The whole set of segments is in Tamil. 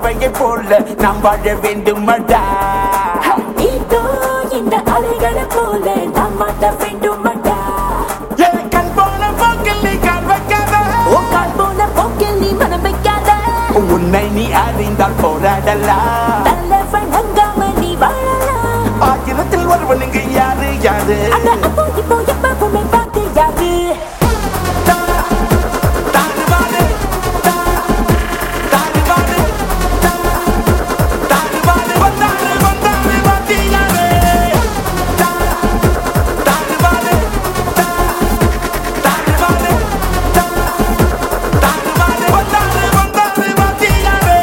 பறவையை போல நாம் வாழ வேண்டுமடா இதோ இந்த அலைகளை போல நாம் மாட்ட வேண்டுமடா என் கண் போன போக்கில் நீ கால் வைக்காத ஓ கால் போன போக்கில் நீ மனம் வைக்காத உன்னை நீ அறிந்தால் போராடலாம் தலைவன் அங்காம நீ வாழலாம் ஆயிரத்தில் ஒருவன் இங்கு யாரு யாரு அட அப்போ இப்போ எப்பவுமே பார்த்து யாரு தா, தாறுமாறு, தா, தாறுமாறு, தா, தாறுமாறு, வந்தாரு, வந்தாரு, வாத்தியாரே. தா, தாறுமாறு, தா, தாறுமாறு, தா, தாறுமாறு, வந்தாரு, வந்தாரு, வாத்தியாரே.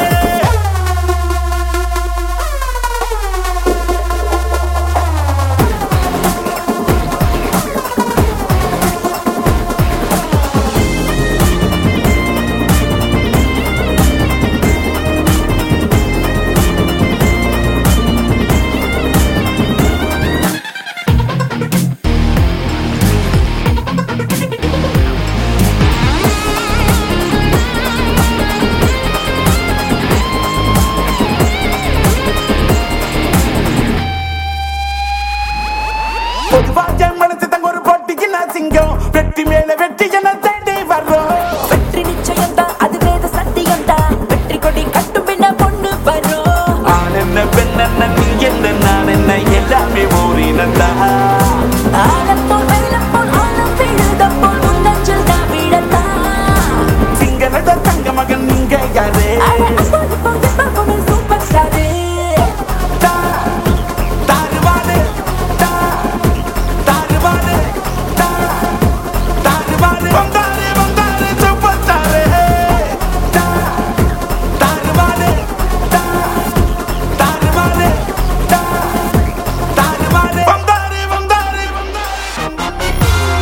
பொதுவாக மனசு தங்க ஒரு போட்டிக்கு நான் சிங்கம் வெற்றி மேல வெற்றி என தேடி வர்றோம் வெற்றி நிச்சயம் தான் அது வேத சத்தியம் தான் வெற்றி கொடி கட்டும் பின்ன பொண்ணு வரும் ஆண் என்ன பெண் என்ன நீ என்ன நான் என்ன எல்லாமே ஓரினத்தான் ஆழம் போல் வெள்ளம் போல் ஆழம் விழுதம் போல் முன்னஞ்சல் தான் விழத்தான் சிங்களத தங்க மகன் நீங்க யாரு அட அப்போ இப்போ எப்பவுமே சூப்பர் ஸ்டாரு தா, தாறுமாறு, தா, தாறுமாறு, தா, தாறுமாறு, வந்தாரு, வந்தாரு, சூப்பர் ஸ்டாரு. தா, தாறுமாறு, தா, தாறுமாறு, தா, தாறுமாறு, வந்தாரு, வந்தாரு, வந்தாரு.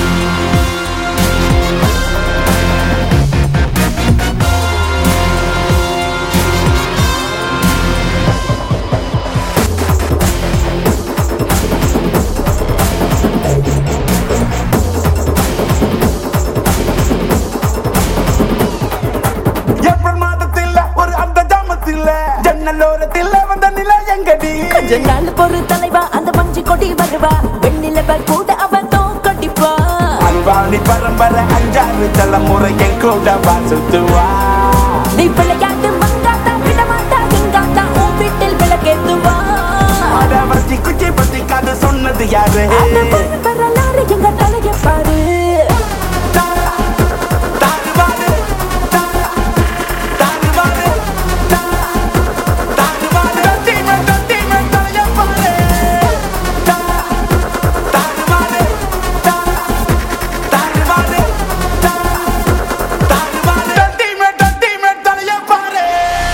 ஏப்ரல் மாதத்தில் ஒரு அந்த ஜாமத்தில் ஜன்னலோரத்தில் வந்த நிலை எங்கடி கொஞ்ச நாள் பொறு தலைவா அந்த மஞ்சு கொடி வருவா வெண்ணிலவ கூட அவன் தோக்கடிப்பா அன்பாணி பரம்பரை அஞ்சாறு தலைமுறை என் கூட வாசுத்துவா நீ விளையாட்டு மங்காத்தா விடமாட்டா எங்காத்தா உன் வீட்டில் விளக்கேத்துவா வச்சி குச்சி பத்தி கதை சொன்னது யாரு அந்த பொண்ணு வரலாறு எங்க தலைய பாரு தா, தாறுமாறு, தா, தாறுமாறு, தா, தாறுமாறு, தத்தீமை, தத்தீமை, தலையை பாரு. தா, தாறுமாறு, தா, தாறுமாறு, தா, தாறுமாறு, தத்தீமை, தத்தீமை, தலையை பாரு.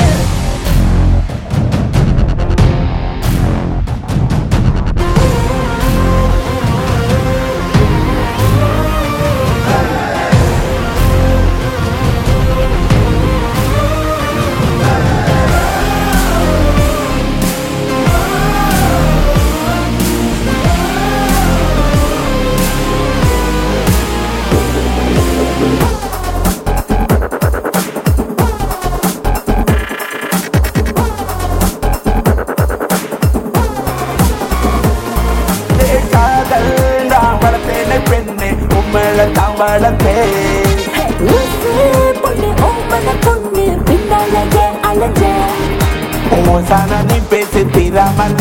காதல் நான் வளர்த்தேனே பெண்ணே உண்மையில தான் வளர்த்தேன் லூசு பொண்ணு ஓமன பொண்ணு பின்னாலேயே அலைஞ்ச ஓசான நீ பேசி தீராமல்